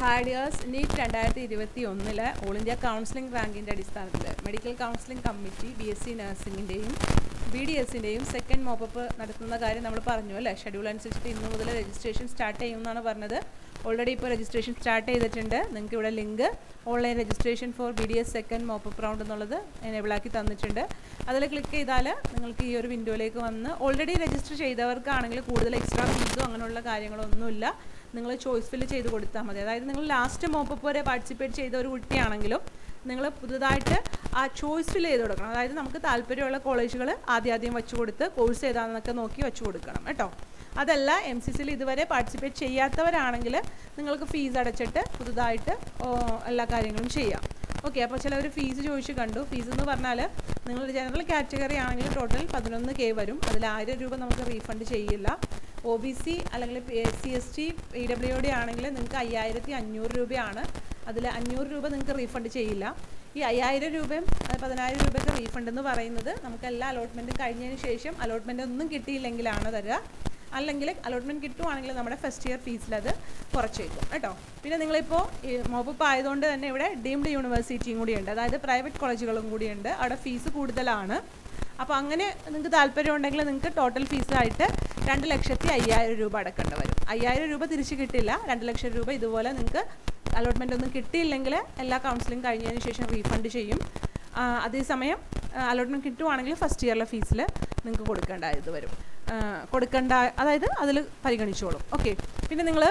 ഹാഡിയേഴ്സ് NEET രണ്ടായിരത്തി ഇരുപത്തി ഒന്നിലെ ഓൾ ഇന്ത്യ കൗൺസിലിംഗ് റാങ്കിൻ്റെ അടിസ്ഥാനത്തിൽ medical counselling committee B S C നഴ്സിംഗിൻ്റെയും ബി ഡി എസിൻ്റെയും സെക്കൻഡ് മോപ്പപ്പ് നടത്തുന്ന കാര്യം നമ്മൾ പറഞ്ഞു അല്ലേ ഷെഡ്യൂൾ അനുസരിച്ചിട്ട് ഇന്ന് മുതൽ രജിസ്ട്രേഷൻ സ്റ്റാർട്ട് ചെയ്യുമെന്നാണ് പറഞ്ഞത് ഓൾറെഡി ഇപ്പോൾ രജിസ്ട്രേഷൻ സ്റ്റാർട്ട് ചെയ്തിട്ടുണ്ട് നിങ്ങൾക്ക് ഇവിടെ link online registration for B D S second mop up round എന്നുള്ളത് എനേബിൾ ആക്കി തന്നിട്ടുണ്ട് അതിൽ ക്ലിക്ക് ചെയ്താൽ നിങ്ങൾക്ക് ഈ ഒരു വിൻഡോയിലേക്ക് വന്ന് ഓൾറെഡി രജിസ്റ്റർ ചെയ്തവർക്കാണെങ്കിൽ കൂടുതൽ എക്സ്ട്രാ ഫീസോ അങ്ങനെയുള്ള കാര്യങ്ങളൊന്നുമില്ല നിങ്ങൾ ചോയ്സ് ഫില്ല് ചെയ്ത് കൊടുത്താൽ മതി അതായത് നിങ്ങൾ ലാസ്റ്റ് മോപ്പപ്പ് വരെ പാർട്ടിസിപ്പേറ്റ് ചെയ്ത ഒരു കുട്ടിയാണെങ്കിലും നിങ്ങൾ പുതുതായിട്ട് ആ ചോയ്സ് ഫില്ല് ചെയ്ത് കൊടുക്കണം അതായത് നമുക്ക് താല്പര്യമുള്ള കോളേജുകൾ ആദ്യം ആദ്യം വെച്ച് കൊടുത്ത് കോഴ്സ് ഏതാണെന്നൊക്കെ നോക്കി വെച്ച് കൊടുക്കണം കേട്ടോ അതല്ല എം സി സിയിൽ ഇതുവരെ പാർട്ടിസിപ്പേറ്റ് ചെയ്യാത്തവരാണെങ്കിൽ നിങ്ങൾക്ക് ഫീസ് അടച്ചിട്ട് പുതുതായിട്ട് ഓ, എല്ലാ കാര്യങ്ങളും ചെയ്യാം ഓക്കെ അപ്പോൾ ചിലവർ ഫീസ് ചോദിച്ച് കണ്ടു ഫീസ് എന്ന് പറഞ്ഞാൽ നിങ്ങളൊരു ജനറൽ കാറ്റഗറി ആണെങ്കിൽ ടോട്ടൽ പതിനൊന്ന് കെ വരും അതിൽ ആയിരം രൂപ നമുക്ക് റീഫണ്ട് ചെയ്യില്ല ഒ ബി സി അല്ലെങ്കിൽ C S T P W D ആണെങ്കിൽ നിങ്ങൾക്ക് അയ്യായിരത്തി അഞ്ഞൂറ് രൂപയാണ് അതിൽ അഞ്ഞൂറ് രൂപ നിങ്ങൾക്ക് റീഫണ്ട് ചെയ്യില്ല ഈ അയ്യായിരം രൂപയും അത് പതിനായിരം രൂപയൊക്കെ റീഫണ്ട് എന്ന് പറയുന്നത് നമുക്ക് എല്ലാ അലോട്ട്മെൻറ്റും കഴിഞ്ഞതിന് ശേഷം അലോട്ട്മെൻറ്റ് ഒന്നും കിട്ടിയില്ലെങ്കിലാണ് തരിക അല്ലെങ്കിൽ അലോട്ട്മെൻറ്റ് കിട്ടുവാണെങ്കിൽ നമ്മുടെ ഫസ്റ്റ് ഇയർ ഫീസിൽ അത് കുറച്ചേക്കും കേട്ടോ പിന്നെ നിങ്ങളിപ്പോൾ ഈ മോപ്പപ്പ് ആയതുകൊണ്ട് തന്നെ ഇവിടെ ഡീംഡ് യൂണിവേഴ്സിറ്റിയും കൂടിയുണ്ട് അതായത് പ്രൈവറ്റ് കോളേജുകളും കൂടിയുണ്ട് അവിടെ ഫീസ് കൂടുതലാണ് അപ്പോൾ അങ്ങനെ നിങ്ങൾക്ക് താല്പര്യം ഉണ്ടെങ്കിൽ നിങ്ങൾക്ക് ടോട്ടൽ ഫീസായിട്ട് രണ്ട് ലക്ഷത്തി അയ്യായിരം രൂപ അടക്കേണ്ടി വരും അയ്യായിരം രൂപ തിരിച്ച് കിട്ടില്ല രണ്ട് ലക്ഷം രൂപ ഇതുപോലെ നിങ്ങൾക്ക് അലോട്ട്മെൻ്റ് ഒന്നും കിട്ടിയില്ലെങ്കിൽ എല്ലാ കൗൺസിലിംഗ് കഴിഞ്ഞതിന് ശേഷം റീഫണ്ട് ചെയ്യും ആ, അതേസമയം അലോട്ട്മെൻറ്റ് കിട്ടുവാണെങ്കിൽ ഫസ്റ്റ് ഇയറിലെ ഫീസിൽ നിങ്ങൾക്ക് കൊടുക്കേണ്ടത് വരും ആ, കൊടുക്കേണ്ട അതായത് അതിൽ പരിഗണിച്ചോളും ഓക്കെ പിന്നെ നിങ്ങൾ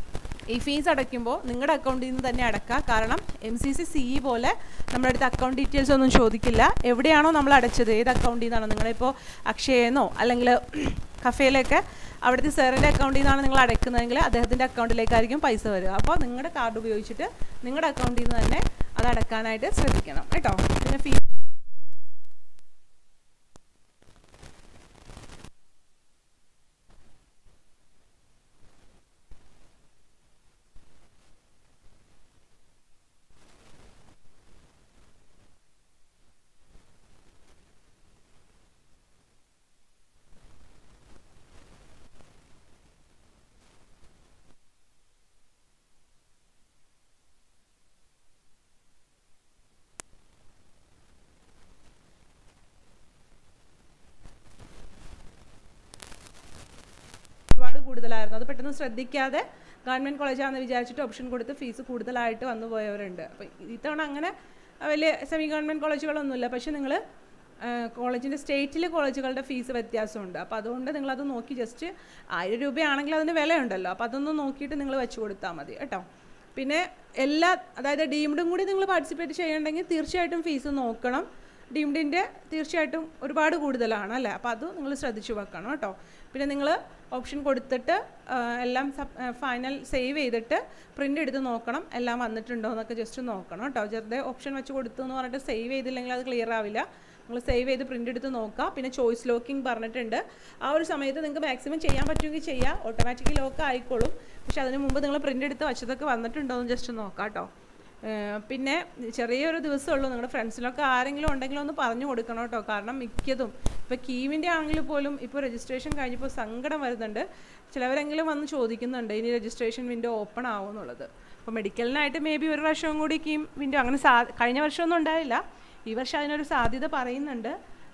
ഈ ഫീസ് അടയ്ക്കുമ്പോൾ നിങ്ങളുടെ അക്കൗണ്ടിൽ നിന്ന് തന്നെ അടക്കുക കാരണം M C C C E പോലെ നമ്മുടെ അടുത്ത് അക്കൗണ്ട് ഡീറ്റെയിൽസ് ഒന്നും ചോദിക്കില്ല എവിടെയാണോ നമ്മൾ അടച്ചത് ഏത് അക്കൗണ്ടിൽ നിന്നാണോ നിങ്ങളിപ്പോൾ അക്ഷയെന്നോ അല്ലെങ്കിൽ കഫേയിലൊക്കെ അവിടുത്തെ സാറിൻ്റെ അക്കൗണ്ടിൽ നിന്നാണ് നിങ്ങൾ അടയ്ക്കുന്നതെങ്കിൽ അദ്ദേഹത്തിൻ്റെ അക്കൗണ്ടിലേക്കായിരിക്കും പൈസ വരിക അപ്പോൾ നിങ്ങളുടെ കാർഡ് ഉപയോഗിച്ചിട്ട് നിങ്ങളുടെ അക്കൗണ്ടിൽ നിന്ന് തന്നെ അത് അടക്കാനായിട്ട് ശ്രദ്ധിക്കണം കേട്ടോ പിന്നെ ഫീ ഒരുപാട് കൂടുതലായിരുന്നു അത് പെട്ടെന്ന് ശ്രദ്ധിക്കാതെ ഗവൺമെൻറ് കോളേജാണെന്ന് വിചാരിച്ചിട്ട് ഓപ്ഷൻ കൊടുത്ത് ഫീസ് കൂടുതലായിട്ട് വന്നു പോയവരുണ്ട് അപ്പോൾ ഇത്തവണ അങ്ങനെ വലിയ സെമി ഗവൺമെൻറ് കോളേജുകളൊന്നുമില്ല പക്ഷേ നിങ്ങൾ കോളേജിൻ്റെ സ്റ്റേറ്റിലെ കോളേജുകളുടെ ഫീസ് വ്യത്യാസമുണ്ട് അപ്പോൾ അതുകൊണ്ട് നിങ്ങളത് നോക്കി ജസ്റ്റ് ആയിരം രൂപയാണെങ്കിൽ അതിന് വിലയുണ്ടല്ലോ അപ്പോൾ അതൊന്ന് നോക്കിയിട്ട് നിങ്ങൾ വെച്ച് കൊടുത്താൽ മതി കേട്ടോ പിന്നെ എല്ലാ അതായത് ഡീംഡും കൂടി നിങ്ങൾ പാർട്ടിസിപ്പേറ്റ് ചെയ്യണമെങ്കിൽ തീർച്ചയായിട്ടും ഫീസ് നോക്കണം ഡീംഡിൻ്റെ തീർച്ചയായിട്ടും ഒരുപാട് കൂടുതലാണ് അല്ലേ അപ്പോൾ അത് നിങ്ങൾ ശ്രദ്ധിച്ചു വെക്കണം കേട്ടോ പിന്നെ നിങ്ങൾ ഓപ്ഷൻ കൊടുത്തിട്ട് ആ, എല്ലാം ഫൈനൽ സേവ് ചെയ്തിട്ട് പ്രിൻ്റ് എടുത്ത് നോക്കണം എല്ലാം വന്നിട്ടുണ്ടോ എന്നൊക്കെ ജസ്റ്റ് നോക്കണം കേട്ടോ ചെറുതെ ഓപ്ഷൻ വെച്ച് കൊടുത്തു എന്ന് പറഞ്ഞിട്ട് സേവ് ചെയ്തില്ലെങ്കിൽ അത് ക്ലിയർ ആവില്ല നിങ്ങൾ സേവ് ചെയ്ത് പ്രിൻ്റ് എടുത്ത് നോക്കുക പിന്നെ ചോയ്സ് ലോക്കിംഗ് പറഞ്ഞിട്ടുണ്ട് ആ ഒരു സമയത്ത് നിങ്ങൾക്ക് മാക്സിമം ചെയ്യാൻ പറ്റുമെങ്കിൽ ചെയ്യാം ഓട്ടോമാറ്റിക്കലി ലോക്ക് ആയിക്കോളും പക്ഷെ അതിന് മുമ്പ് നിങ്ങൾ പ്രിൻ്റ് എടുത്ത് വച്ചതൊക്കെ വന്നിട്ടുണ്ടോ എന്ന് ജസ്റ്റ് നോക്കാം കേട്ടോ ഏഹ് പിന്നെ ചെറിയൊരു ദിവസമുള്ളൂ നിങ്ങളുടെ ഫ്രണ്ട്സിലൊക്കെ ആരെങ്കിലും ഉണ്ടെങ്കിലും ഒന്ന് പറഞ്ഞു കൊടുക്കണം കേട്ടോ കാരണം മിക്കതും ഇപ്പോൾ കീവിൻ്റെ ആണെങ്കിൽ പോലും ഇപ്പോൾ രജിസ്ട്രേഷൻ കഴിഞ്ഞപ്പോൾ സങ്കടം വരുന്നുണ്ട് ചിലവരെങ്കിലും വന്ന് ചോദിക്കുന്നുണ്ട് ഇനി രജിസ്ട്രേഷൻ വിൻഡോ ഓപ്പൺ ആവുമെന്നുള്ളത് അപ്പോൾ മെഡിക്കലിനായിട്ട് മേ ബി ഒരു വർഷവും കൂടി കീം വിൻഡോ അങ്ങനെ സാ കഴിഞ്ഞ വർഷമൊന്നും ഉണ്ടായില്ല ഈ വർഷം അതിനൊരു സാധ്യത പറയുന്നുണ്ട്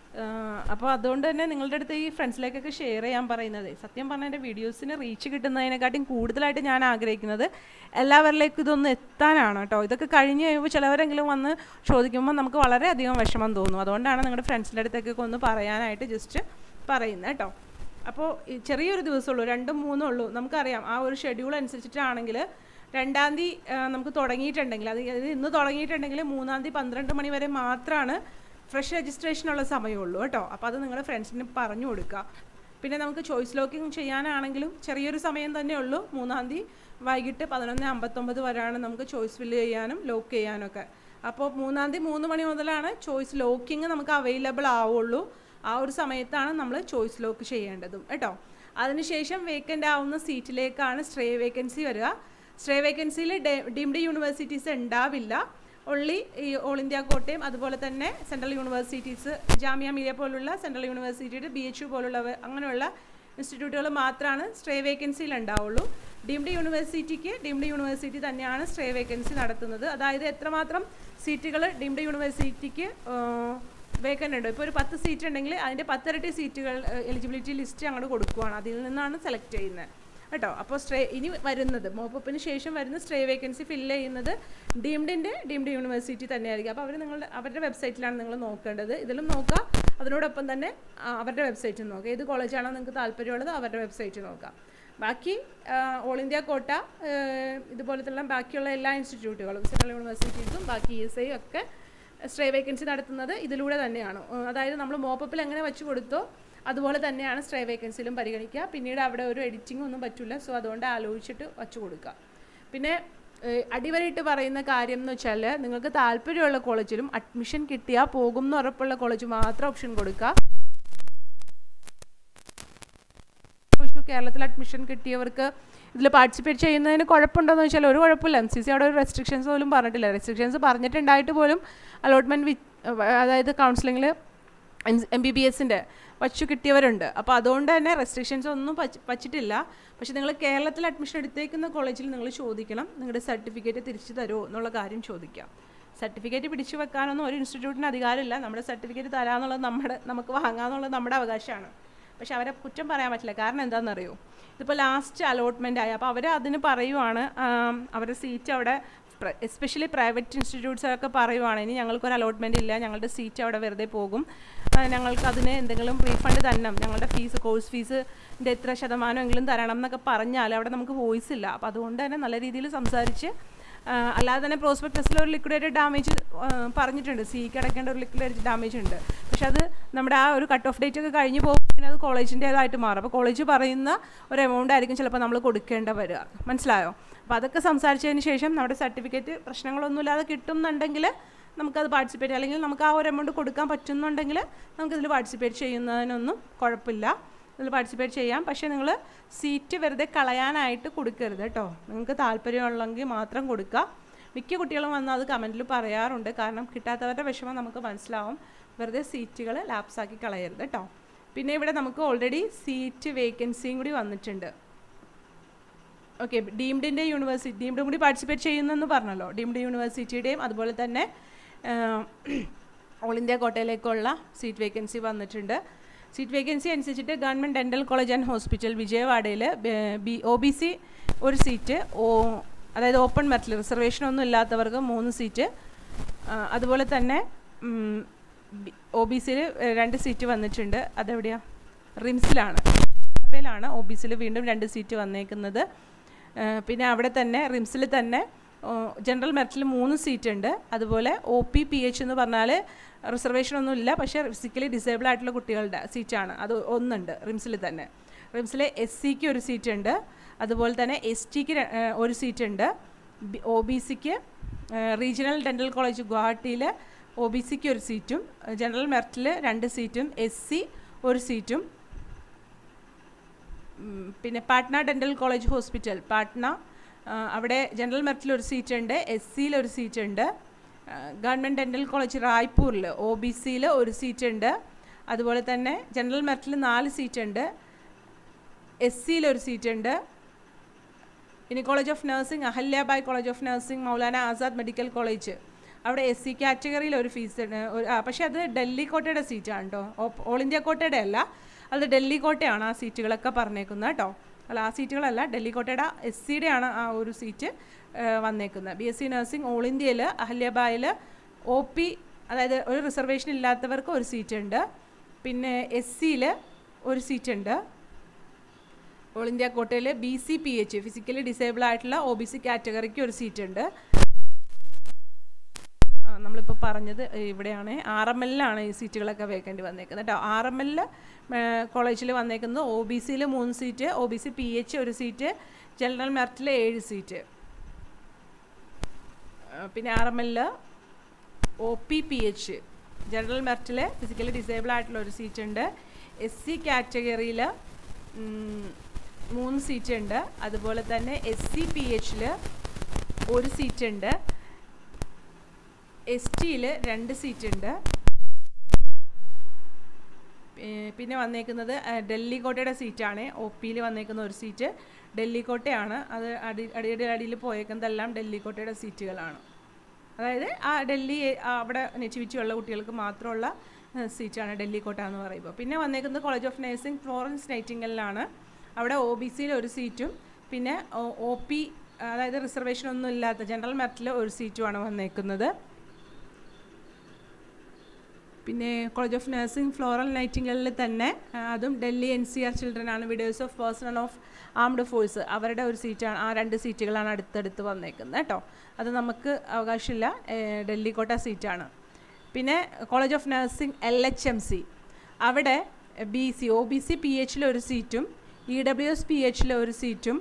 അപ്പോൾ അതുകൊണ്ട് തന്നെ നിങ്ങളുടെ അടുത്ത് ഈ ഫ്രണ്ട്സിലേക്കൊക്കെ ഷെയർ ചെയ്യാൻ പറയുന്നത് സത്യം പറഞ്ഞാൽ എൻ്റെ വീഡിയോസിന് റീച്ച് കിട്ടുന്നതിനെക്കാട്ടും കൂടുതലായിട്ട് ഞാൻ ആഗ്രഹിക്കുന്നത് എല്ലാവരിലേക്കും ഇതൊന്ന് എത്താനാണ് കേട്ടോ ഇതൊക്കെ കഴിഞ്ഞ് കഴിയുമ്പോൾ ചിലവരെങ്കിലും വന്ന് ചോദിക്കുമ്പോൾ നമുക്ക് വളരെയധികം വിഷമം തോന്നും അതുകൊണ്ടാണ് നിങ്ങളുടെ ഫ്രണ്ട്സിൻ്റെ അടുത്തേക്കൊക്കെ ഒന്ന് പറയാനായിട്ട് ജസ്റ്റ് പറയുന്നത് കേട്ടോ അപ്പോൾ ഈ ചെറിയൊരു ദിവസമുള്ളൂ രണ്ടും മൂന്നും ഉള്ളൂ നമുക്കറിയാം ആ ഒരു ഷെഡ്യൂൾ അനുസരിച്ചിട്ടാണെങ്കിൽ രണ്ടാം തീയതി നമുക്ക് തുടങ്ങിയിട്ടുണ്ടെങ്കിൽ അത് ഇത് ഇന്ന് തുടങ്ങിയിട്ടുണ്ടെങ്കിൽ മൂന്നാം തീയതി പന്ത്രണ്ട് മണി വരെ മാത്രമാണ് ഫ്രഷ് രജിസ്ട്രേഷനുള്ള സമയമുള്ളൂ കേട്ടോ അപ്പോൾ അത് നിങ്ങളുടെ ഫ്രണ്ട്സിന് പറഞ്ഞു കൊടുക്കുക പിന്നെ നമുക്ക് ചോയ്സ് ലോക്കിംഗ് ചെയ്യാനാണെങ്കിലും ചെറിയൊരു സമയം തന്നെ ഉള്ളൂ മൂന്നാം തീയതി വൈകിട്ട് പതിനൊന്ന് അമ്പത്തൊമ്പത് വരെയാണ് നമുക്ക് ചോയ്സ് ഫില്ല് ചെയ്യാനും ലോക്ക് ചെയ്യാനൊക്കെ അപ്പോൾ മൂന്നാം തീയതി മൂന്ന് മണി മുതലാണ് ചോയ്സ് ലോക്കിംഗ് നമുക്ക് അവൈലബിൾ ആവുള്ളൂ ആ ഒരു സമയത്താണ് നമ്മൾ ചോയ്സ് ലോക്ക് ചെയ്യേണ്ടതും കേട്ടോ അതിനുശേഷം വേക്കൻ്റ് ആവുന്ന സീറ്റിലേക്കാണ് സ്ട്രേ വേക്കൻസി വരിക സ്ട്രേ വേക്കൻസിയിൽ ഡീംഡ് യൂണിവേഴ്സിറ്റീസ് ഉണ്ടാവില്ല ഒള്ളി ഈ ഓൾ ഇന്ത്യ കോട്ടയം അതുപോലെ തന്നെ സെൻട്രൽ യൂണിവേഴ്സിറ്റീസ് ജാമ്യ മിലിയ പോലുള്ള സെൻട്രൽ യൂണിവേഴ്സിറ്റിയുടെ ബി എച്ച് യു പോലുള്ളവ അങ്ങനെയുള്ള ഇൻസ്റ്റിറ്റ്യൂട്ടുകൾ മാത്രമാണ് സ്ട്രേ വേക്കൻസിയിൽ ഉണ്ടാവുള്ളൂ ഡീംഡ് യൂണിവേഴ്സിറ്റിക്ക് ഡീംഡ് യൂണിവേഴ്സിറ്റി തന്നെയാണ് സ്റ്റേ വേക്കൻസി നടത്തുന്നത് അതായത് എത്രമാത്രം സീറ്റുകൾ ഡീംഡ് യൂണിവേഴ്സിറ്റിക്ക് വേക്കൻ്റ് ഉണ്ട് ഇപ്പോൾ ഒരു പത്ത് സീറ്റ് ഉണ്ടെങ്കിൽ അതിൻ്റെ പത്തിരട്ടി സീറ്റുകൾ എലിജിബിലിറ്റി ലിസ്റ്റ് അങ്ങോട്ട് കൊടുക്കുവാണ് അതിൽ നിന്നാണ് സെലക്ട് ചെയ്യുന്നത് കേട്ടോ അപ്പോൾ സ്ട്രേ ഇനി വരുന്നത് മോപ്പപ്പിന് ശേഷം വരുന്ന സ്ട്രേ വേക്കൻസി ഫില്ല് ചെയ്യുന്നത് ഡീംഡിൻ്റെ ഡീംഡ് യൂണിവേഴ്സിറ്റി തന്നെയായിരിക്കും അപ്പോൾ അവർ നിങ്ങളുടെ അവരുടെ വെബ്സൈറ്റിലാണ് നിങ്ങൾ നോക്കേണ്ടത് ഇതിലും നോക്കുക അതിനോടൊപ്പം തന്നെ ആ, അവരുടെ വെബ്സൈറ്റിൽ നോക്കുക ഏത് കോളേജാണോ നിങ്ങൾക്ക് താല്പര്യമുള്ളത് അവരുടെ വെബ്സൈറ്റ് നോക്കാം ബാക്കി ഓൾ ഇന്ത്യ കോട്ട ഇതുപോലത്തുള്ള ബാക്കിയുള്ള എല്ലാ ഇൻസ്റ്റിറ്റ്യൂട്ടുകളും സെൻട്രൽ യൂണിവേഴ്സിറ്റീസും ബാക്കി ഇ എസ് ഐ ഒക്കെ സ്ട്രേ വേക്കൻസി നടത്തുന്നത് ഇതിലൂടെ തന്നെയാണ് ഉം, അതായത് നമ്മൾ മോപ്പപ്പിൽ എങ്ങനെ വെച്ച് കൊടുത്തോ അതുപോലെ തന്നെയാണ് സ്ട്രേ വേക്കൻസിയിലും പരിഗണിക്കുക പിന്നീട് അവിടെ ഒരു എഡിറ്റിംഗ് ഒന്നും പറ്റില്ല സോ അതുകൊണ്ട് ആലോചിച്ചിട്ട് വച്ച് കൊടുക്കുക പിന്നെ ഏഹ്, അടിവരയിട്ട് പറയുന്ന കാര്യം എന്ന് വെച്ചാൽ നിങ്ങൾക്ക് താല്പര്യമുള്ള കോളേജിലും അഡ്മിഷൻ കിട്ടിയാൽ പോകും എന്ന് ഉറപ്പുള്ള കോളേജ് മാത്രം ഓപ്ഷൻ കൊടുക്കുക ചോദിച്ചു കേരളത്തിൽ അഡ്മിഷൻ കിട്ടിയവർക്ക് ഇതിൽ പാർട്ടിസിപ്പേറ്റ് ചെയ്യുന്നതിന് കുഴപ്പമുണ്ടോയെന്ന് വെച്ചാൽ ഒരു കുഴപ്പമില്ല എം സി സി അവിടെ ഒരു റെസ്ട്രിക്ഷൻസ് പോലും പറഞ്ഞിട്ടില്ല റെസ്ട്രിക്ഷൻസ് പറഞ്ഞിട്ടുണ്ടായിട്ട് പോലും അലോട്ട്മെൻറ്റ് വി അതായത് കൗൺസിലിങ്ങിൽ എം ബി ബി എസിൻ്റെ വച്ചു കിട്ടിയവരുണ്ട് അപ്പോൾ അതുകൊണ്ട് തന്നെ റെസ്ട്രിക്ഷൻസ് ഒന്നും പച്ച- വച്ചിട്ടില്ല പക്ഷേ നിങ്ങൾ കേരളത്തിൽ അഡ്മിഷൻ എടുത്തേക്കുന്ന കോളേജിൽ നിങ്ങൾ ചോദിക്കണം നിങ്ങളുടെ സർട്ടിഫിക്കറ്റ് തിരിച്ചു തരുമോ എന്നുള്ള കാര്യം ചോദിക്കാം സർട്ടിഫിക്കറ്റ് പിടിച്ചു വെക്കാനൊന്നും ഒരു ഇൻസ്റ്റിറ്റ്യൂട്ടിന് അധികാരമില്ല നമ്മുടെ സർട്ടിഫിക്കറ്റ് തരാമെന്നുള്ളത് നമ്മുടെ നമുക്ക് വാങ്ങാമെന്നുള്ളത് നമ്മുടെ അവകാശമാണ് പക്ഷെ അവരെ കുറ്റം പറയാൻ പറ്റില്ല കാരണം എന്താണെന്നറിയോ ഇതിപ്പോൾ ലാസ്റ്റ് അലോട്ട്മെൻ്റ് ആയി അപ്പോൾ അവർ അതിന് പറയുവാണ് ആം, അവരുടെ സീറ്റ് അവിടെ എസ്പെഷ്യലി പ്രൈവറ്റ് ഇൻസ്റ്റിറ്റ്യൂട്ട്സ് ഒക്കെ പറയുവാണ് ഇനി ഞങ്ങൾക്കൊരു അലോട്ട്മെൻ്റ് ഇല്ല ഞങ്ങളുടെ സീറ്റ് അവിടെ വെറുതെ പോകും ആ, ഞങ്ങൾക്ക് അതിന് എന്തെങ്കിലും റീഫണ്ട് തരണം ഞങ്ങളുടെ ഫീസ് കോഴ്സ് ഫീസിൻ്റെ എത്ര ശതമാനമെങ്കിലും തരണം എന്നൊക്കെ പറഞ്ഞാൽ അവിടെ നമുക്ക് വോയിസ് ഇല്ല അപ്പോൾ അതുകൊണ്ട് തന്നെ നല്ല രീതിയിൽ സംസാരിച്ച് ആ, അല്ലാതെ തന്നെ പ്രോസ്പെക്ടസിൽ ഒരു ലിക്വിഡേറ്റഡ് ഡാമേജ് പറഞ്ഞിട്ടുണ്ട് സിക്ക് അടയ്ക്കേണ്ട ഒരു ലിക്വിഡേറ്റഡ് ഡാമേജ് ഉണ്ട് പക്ഷെ അത് നമ്മുടെ ആ ഒരു കട്ട് ഓഫ് ഡേറ്റ് ഒക്കെ കഴിഞ്ഞ് പോകുമ്പോൾ അത് കോളേജിൻ്റേതായിട്ട് മാറും അപ്പോൾ കോളേജ് പറയുന്ന ഒരു എമൗണ്ട് ആയിരിക്കും ചിലപ്പോൾ നമ്മൾ കൊടുക്കേണ്ട വരിക മനസ്സിലായോ അപ്പോൾ അതൊക്കെ സംസാരിച്ചതിന് ശേഷം നമ്മുടെ സർട്ടിഫിക്കറ്റ് പ്രശ്നങ്ങളൊന്നുമില്ലാതെ കിട്ടുന്നുണ്ടെങ്കിൽ നമുക്കത് പാർട്ടിസിപ്പേറ്റ് അല്ലെങ്കിൽ നമുക്ക് ആ ഒരു എമൗണ്ട് കൊടുക്കാൻ പറ്റുന്നുണ്ടെങ്കിൽ നമുക്കിതിൽ പാർട്ടിസിപ്പേറ്റ് ചെയ്യുന്നതിനൊന്നും കുഴപ്പമില്ല ഇതിൽ പാർട്ടിസിപ്പേറ്റ് ചെയ്യാം പക്ഷേ നിങ്ങൾ സീറ്റ് വെറുതെ കളയാനായിട്ട് കൊടുക്കരുത് കേട്ടോ നിങ്ങൾക്ക് താല്പര്യമുള്ളെങ്കിൽ മാത്രം കൊടുക്കുക മിക്ക കുട്ടികളും വന്ന് അത് കമൻറ്റിൽ പറയാറുണ്ട് കാരണം കിട്ടാത്തവരുടെ വിഷമം നമുക്ക് മനസ്സിലാവും വെറുതെ സീറ്റുകൾ ലാപ്സാക്കി കളയരുത് കേട്ടോ പിന്നെ ഇവിടെ നമുക്ക് ഓൾറെഡി സീറ്റ് വേക്കൻസിയും കൂടി വന്നിട്ടുണ്ട് ഓക്കെ ഡീംഡിൻ്റെ യൂണിവേഴ്സിറ്റി ഡീംഡും കൂടി പാർട്ടിസിപ്പേറ്റ് ചെയ്യുന്നെന്ന് പറഞ്ഞല്ലോ ഡീംഡ് യൂണിവേഴ്സിറ്റിയുടെയും അതുപോലെ തന്നെ ഓൾ ഇന്ത്യ കോട്ടയിലേക്കുള്ള സീറ്റ് വേക്കൻസി വന്നിട്ടുണ്ട് സീറ്റ് വേക്കൻസി അനുസരിച്ചിട്ട് government dental college and hospital വിജയവാഡയിൽ ബി ഒ ബി സി ഒരു സീറ്റ് ഓ അതായത് ഓപ്പൺ മെറിറ്റിൽ റിസർവേഷൻ ഒന്നും ഇല്ലാത്തവർക്ക് മൂന്ന് സീറ്റ് ആ, അതുപോലെ തന്നെ ഒ ബി സിയിൽ രണ്ട് സീറ്റ് വന്നിട്ടുണ്ട് അതെവിടെയാണ് റിംസിലാണ് ാണ് ഒ ബി സിയിൽ വീണ്ടും രണ്ട് സീറ്റ് വന്നേക്കുന്നത് ആ, പിന്നെ അവിടെ തന്നെ റിംസിൽ തന്നെ ജനറൽ മെറിറ്റിൽ മൂന്ന് സീറ്റ് ഉണ്ട് അതുപോലെ ഒ പി പി എച്ച് എന്ന് പറഞ്ഞാൽ റിസർവേഷൻ ഒന്നും ഇല്ല പക്ഷേ ഫിസിക്കലി ഡിസേബിൾ ആയിട്ടുള്ള കുട്ടികളുടെ സീറ്റാണ് അത് ഒന്നുണ്ട് റിംസിൽ തന്നെ റിംസിലെ എസ് സിക്ക് ഒരു സീറ്റ് ഉണ്ട് അതുപോലെ തന്നെ എസ് ടിക്ക് ഒരു സീറ്റ് ഉണ്ട് ഒ ബി സിക്ക് റീജിയണൽ ഡെൻ്റൽ കോളേജ് ഗുവാഹട്ടിയിൽ ഒ ബി സിക്ക് ഒരു സീറ്റും ജനറൽ മെറിറ്റിൽ രണ്ട് സീറ്റും എസ് സി ഒരു സീറ്റും ഉം, പിന്നെ Patna dental college hospital Patna ആ, അവിടെ ജനറൽ മെറിറ്റിൽ ഒരു സീറ്റ് ഉണ്ട് എസ് സിയിൽ ഒരു സീറ്റ് ഉണ്ട് ഗവൺമെൻറ് ഡെൻ്റൽ കോളേജ് റായ്പൂരിൽ ഒ ബി സിയിൽ ഒരു സീറ്റ് ഉണ്ട് അതുപോലെ തന്നെ ജനറൽ മെറിറ്റിൽ നാല് സീറ്റ് ഉണ്ട് എസ് സിയിൽ ഒരു സീറ്റ് ഉണ്ട് ഇനി college of nursing Ahalyabai college of nursing Maulana Azad medical college അവിടെ എസ് സി കാറ്റഗറിയിൽ ഒരു ഫീസ് ഉണ്ട് ഒരു ആ, പക്ഷേ അത് ഡൽഹി കോട്ടയുടെ സീറ്റാണ് കേട്ടോ ഓൾ ഇന്ത്യ കോട്ടയുടെ അല്ല അത് ഡൽഹി കോട്ടയാണ് ആ സീറ്റുകളൊക്കെ പറഞ്ഞേക്കുന്നത് കേട്ടോ അല്ല ആ സീറ്റുകളല്ല ഡൽഹി കോട്ടയുടെ എസ് സിയുടെ ആണ് ആ ഒരു സീറ്റ് ആ, വന്നേക്കുന്നത് B S C nursing all ഇന്ത്യയിൽ അഹല്യബായിൽ ഒ പി അതായത് ഒരു റിസർവേഷൻ ഇല്ലാത്തവർക്ക് ഒരു സീറ്റ് ഉണ്ട് പിന്നെ എസ് സിയിൽ ഒരു സീറ്റ് ഉണ്ട് ഓൾ ഇന്ത്യ കോട്ടയിൽ B C P H physically disable ആയിട്ടുള്ള ഒ ബി സി കാറ്റഗറിക്ക് ഒരു സീറ്റ് ഉണ്ട് ആ, നമ്മളിപ്പോൾ പറഞ്ഞത് ഇവിടെയാണ് ആർ എം എല്ലാണ് ഈ സീറ്റുകളൊക്കെ വേക്കേണ്ടി വന്നേക്കുന്നത് കേട്ടോ ആർ എം എല്ലിൽ കോളേജിൽ വന്നേക്കുന്നത് ഒ ബി സിയിൽ മൂന്ന് seat O B C P H ഒരു സീറ്റ് ജനറൽ മെറിറ്റിൽ ഏഴ് സീറ്റ് ആ, പിന്നെ ആർ എം എല്ലിൽ O P P H general മെറിറ്റിൽ ഫിസിക്കലി ഡിസേബിൾ ആയിട്ടുള്ള ഒരു സീറ്റ് ഉണ്ട് എസ് സി കാറ്റഗറിയിൽ മൂന്ന് സീറ്റ് ഉണ്ട് അതുപോലെ തന്നെ എസ് സി പി എച്ചിൽ ഒരു സീറ്റ് ഉണ്ട് എസ് ടിയിൽ രണ്ട് സീറ്റ് ഉണ്ട് ഏ, പിന്നെ വന്നേക്കുന്നത് ആ, ഡൽഹി കോട്ടയുടെ സീറ്റാണ് ഒ പിയിൽ വന്നേക്കുന്ന ഒരു സീറ്റ് ഡൽഹി കോട്ടയാണ് അത് അടി അടിയുടെ അടിയിൽ പോയേക്കുന്നതെല്ലാം ഡൽഹി കോട്ടയുടെ സീറ്റുകളാണ് അതായത് ആ ഡൽഹി ആ അവിടെ നെറ്റിവിറ്റിയുള്ള കുട്ടികൾക്ക് മാത്രമുള്ള ഏഹ്, സീറ്റാണ് ഡൽഹി കോട്ട എന്ന് പറയുമ്പോൾ പിന്നെ വന്നേക്കുന്നത് കോളേജ് ഓഫ് നഴ്സിംഗ് ഫ്ലോറൻസ് നൈറ്റിംഗലിലാണ് അവിടെ ഒ ബി സിയിൽ ഒരു സീറ്റും പിന്നെ ഒ പി അതായത് റിസർവേഷൻ ഒന്നും ഇല്ലാത്ത ജനറൽ മെറിറ്റിൽ ഒരു സീറ്റുമാണ് വന്നേക്കുന്നത് പിന്നെ കോളേജ് ഓഫ് നഴ്സിംഗ് ഫ്ലോറൽ നൈറ്റിംഗലിൽ തന്നെ ആ, അതും Delhi N C R children ആണ് widows of personnel of armed force അവരുടെ ഒരു സീറ്റാണ് ആ രണ്ട് സീറ്റുകളാണ് അടുത്തടുത്ത് വന്നേക്കുന്നത് കേട്ടോ അത് നമുക്ക് അവകാശമില്ല ഏ, ഡൽഹി കോട്ട സീറ്റാണ് പിന്നെ college of nursing L H M C അവിടെ B C O B C P എച്ചിൽ ഒരു സീറ്റും ഇ ഡബ്ല്യു എസ് പി എച്ചിൽ ഒരു സീറ്റും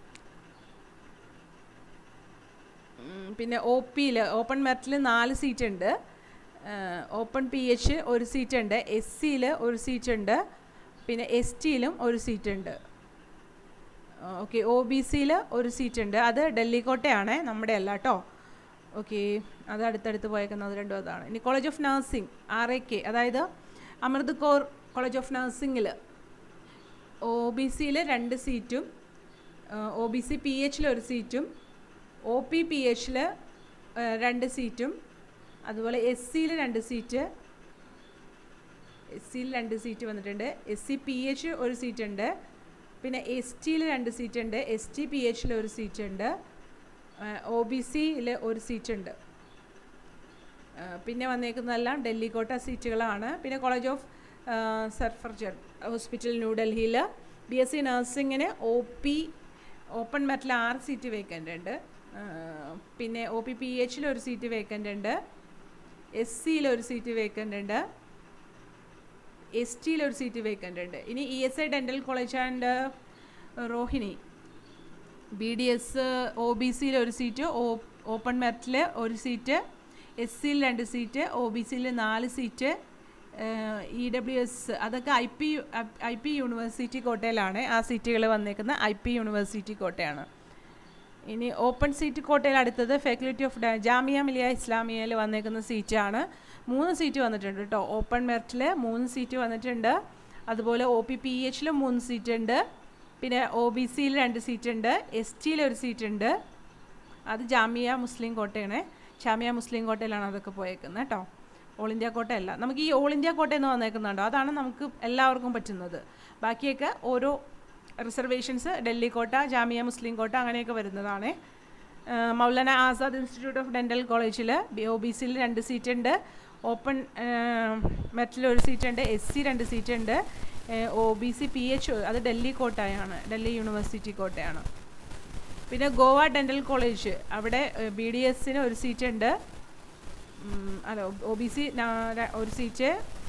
ഉം, പിന്നെ ഒ പിയിൽ ഓപ്പൺ മെറിറ്റിൽ നാല് സീറ്റ് ഉണ്ട് ഓപ്പൺ പി എച്ച് ഒരു സീറ്റ് ഉണ്ട് എസ് സിയിൽ ഒരു സീറ്റ് ഉണ്ട് പിന്നെ എസ് ടിയിലും ഒരു സീറ്റ് ഉണ്ട് ഓക്കെ ഒ ബി സിയിൽ ഒരു സീറ്റ് ഉണ്ട് അത് ഡൽഹി കോട്ടയാണ് നമ്മുടെ അല്ല കേട്ടോ ഓക്കെ അത് അടുത്തടുത്ത് പോയേക്കുന്നത് അത് രണ്ടും അതാണ് ഇനി college of nursing R A K അതായത് അമൃത് കൗർ കോളേജ് ഓഫ് നഴ്സിംഗിൽ ഒ ബി സിയിൽ രണ്ട് സീറ്റും ഒ ബി സി പി എച്ചിൽ ഒരു സീറ്റും ഒ പി പി എച്ചിൽ രണ്ട് സീറ്റും അതുപോലെ എസ് സിയിൽ രണ്ട് സീറ്റ് എസ് സിയിൽ രണ്ട് സീറ്റ് വന്നിട്ടുണ്ട് എസ് സി പി എച്ച് ഒരു സീറ്റ് ഉണ്ട് പിന്നെ എസ് ടിയിൽ രണ്ട് സീറ്റ് ഉണ്ട് എസ് ടി പി എച്ചിൽ ഒരു സീറ്റ് ഉണ്ട് ഒ ബി സിയിൽ ഒരു സീറ്റ് ഉണ്ട് ആ, പിന്നെ വന്നേക്കുന്നതെല്ലാം ഡൽഹി കോട്ട സീറ്റുകളാണ് പിന്നെ കോളേജ് ഓഫ് സർഫർജൻ ഹോസ്പിറ്റൽ ന്യൂഡൽഹിയിൽ ബി എസ് സി നഴ്സിങ്ങിന് ഒ പി ഓപ്പൺ മെറിറ്റിൽ ആറ് സീറ്റ് വേക്കൻ്റ് ഉണ്ട് ആ, പിന്നെ ഒ പി പി എച്ചിൽ ഒരു സീറ്റ് വേക്കൻ്റ് ഉണ്ട് എസ് സിയിൽ ഒരു സീറ്റ് വേക്കൻ്റ് ഉണ്ട് എസ് ടിയിൽ ഒരു സീറ്റ് വേക്കൻ്റ് ഉണ്ട് ഇനി E S I dental college and Rohini B D S O B സിയിൽ ഒരു സീറ്റ് ഓപ്പൺ മെറിറ്റിൽ ഒരു സീറ്റ് എസ് സിയിൽ രണ്ട് സീറ്റ് ഒ ബി സിയിൽ നാല് സീറ്റ് ഇ ഡബ്ല്യു എസ് അതൊക്കെ I P I P university കോട്ടയിലാണ് ആ സീറ്റുകൾ വന്നേക്കുന്ന ഐ പി യൂണിവേഴ്സിറ്റി കോട്ടയാണ് ഇനി ഓപ്പൺ സീറ്റ് കോട്ടയിൽ അടുത്തത് ഫാക്കൽറ്റി ഓഫ് ഡ- ജാമിയ മിലിയ ഇസ്ലാമിയയിൽ വന്നേക്കുന്ന സീറ്റാണ് മൂന്ന് സീറ്റ് വന്നിട്ടുണ്ട് കേട്ടോ ഓപ്പൺ മെറിറ്റിൽ മൂന്ന് സീറ്റ് വന്നിട്ടുണ്ട് അതുപോലെ ഒ പി പി എച്ചിൽ മൂന്ന് സീറ്റ് ഉണ്ട് പിന്നെ ഒ ബി സിയിൽ രണ്ട് സീറ്റ് ഉണ്ട് എസ് ടിയിൽ ഒരു സീറ്റ് ഉണ്ട് അത് ജാമിയ മുസ്ലിം കോട്ടയാണ് ജാമിയ മുസ്ലിം കോട്ടയിലാണ് അതൊക്കെ പോയേക്കുന്നത് കേട്ടോ ഓൾ ഇന്ത്യ കോട്ടയല്ല നമുക്ക് ഈ ഓൾ ഇന്ത്യ കോട്ട എന്ന് വന്നേക്കുന്നുണ്ടോ അതാണ് നമുക്ക് എല്ലാവർക്കും പറ്റുന്നത് ബാക്കിയൊക്കെ ഓരോ റിസർവേഷൻസ് ഡൽഹി കോട്ട ജാമിയ മുസ്ലിം കോട്ട അങ്ങനെയൊക്കെ വരുന്നതാണ് ആ, Maulana Azad institute of dental കോളേജിൽ ബി ഒ ബി സിയിൽ രണ്ട് സീറ്റ് ഉണ്ട് ഓപ്പൺ മെറ്റിൽ ഒരു സീറ്റ് ഉണ്ട് എസ് സി രണ്ട് സീറ്റ് ഉണ്ട് O B C P H അത് ഡൽഹി കോട്ടയാണ് ഡൽഹി യൂണിവേഴ്സിറ്റി കോട്ടയാണ് പിന്നെ ഗോവ ഡെൻ്റൽ കോളേജ് അവിടെ ബി ഡി എസിന് ഒരു സീറ്റ് ഉണ്ട് ഉം, അല്ല ഒ ബി സി ഒരു സീറ്റ്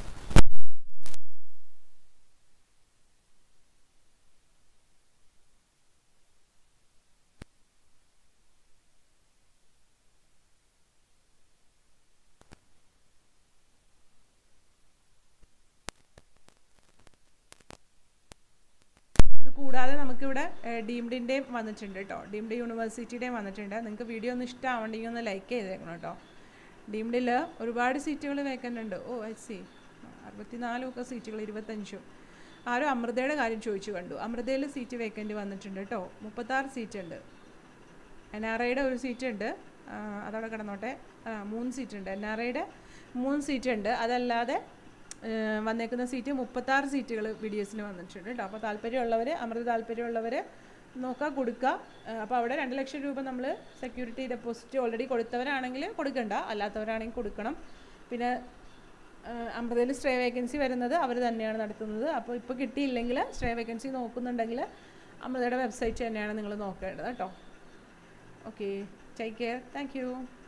ഇത് കൂടാതെ നമുക്കിവിടെ ഡീംഡിൻ്റെയും വന്നിട്ടുണ്ട് കേട്ടോ ഡീംഡ് യൂണിവേഴ്സിറ്റിയുടെയും വന്നിട്ടുണ്ട് നിങ്ങൾക്ക് വീഡിയോ ഒന്ന് ഇഷ്ടമാവണ്ടെങ്കിൽ ഒന്ന് ലൈക്ക് ചെയ്തേക്കണം കേട്ടോ ഡീംഡിൽ ഒരുപാട് സീറ്റുകൾ വേക്കൻ്റ് ഉണ്ട് ഓ ഐ സി അറുപത്തിനാലും ഒക്കെ സീറ്റുകൾ ഇരുപത്തഞ്ചും ആരും അമൃതയുടെ കാര്യം ചോദിച്ചു കണ്ടു അമൃതയിൽ സീറ്റ് വേക്കൻ്റ് വന്നിട്ടുണ്ട് കേട്ടോ മുപ്പത്താറ് സീറ്റ് ഉണ്ട് എൻ ആർ ഐയുടെ ഒരു സീറ്റ് ഉണ്ട് ആ, അതവിടെ കിടന്നോട്ടെ ആ മൂന്ന് സീറ്റ് ഉണ്ട് എൻ ആർ ഐയുടെ മൂന്ന് സീറ്റ് ഉണ്ട് അതല്ലാതെ ഏ, വന്നേക്കുന്ന സീറ്റ് മുപ്പത്താറ് സീറ്റുകൾ ബി ഡി എസിന് വന്നിട്ടുണ്ട് കേട്ടോ അപ്പോൾ താല്പര്യമുള്ളവർ അമൃത താല്പര്യമുള്ളവർ നോക്കുക കൊടുക്കുക അപ്പോൾ അവിടെ രണ്ട് ലക്ഷം രൂപ നമ്മൾ സെക്യൂരിറ്റി ഡെപ്പോസിറ്റ് ഓൾറെഡി കൊടുത്തവരാണെങ്കിൽ കൊടുക്കണ്ട അല്ലാത്തവരാണെങ്കിൽ കൊടുക്കണം പിന്നെ അമൃതയിൽ സ്റ്റേ വേക്കൻസി വരുന്നത് അവർ തന്നെയാണ് നടത്തുന്നത് അപ്പോൾ ഇപ്പോൾ കിട്ടിയില്ലെങ്കിൽ സ്റ്റേ വേക്കൻസി നോക്കുന്നുണ്ടെങ്കിൽ അമൃതയുടെ വെബ്സൈറ്റ് തന്നെയാണ് നിങ്ങൾ നോക്കേണ്ടത് കേട്ടോ okay take care thank U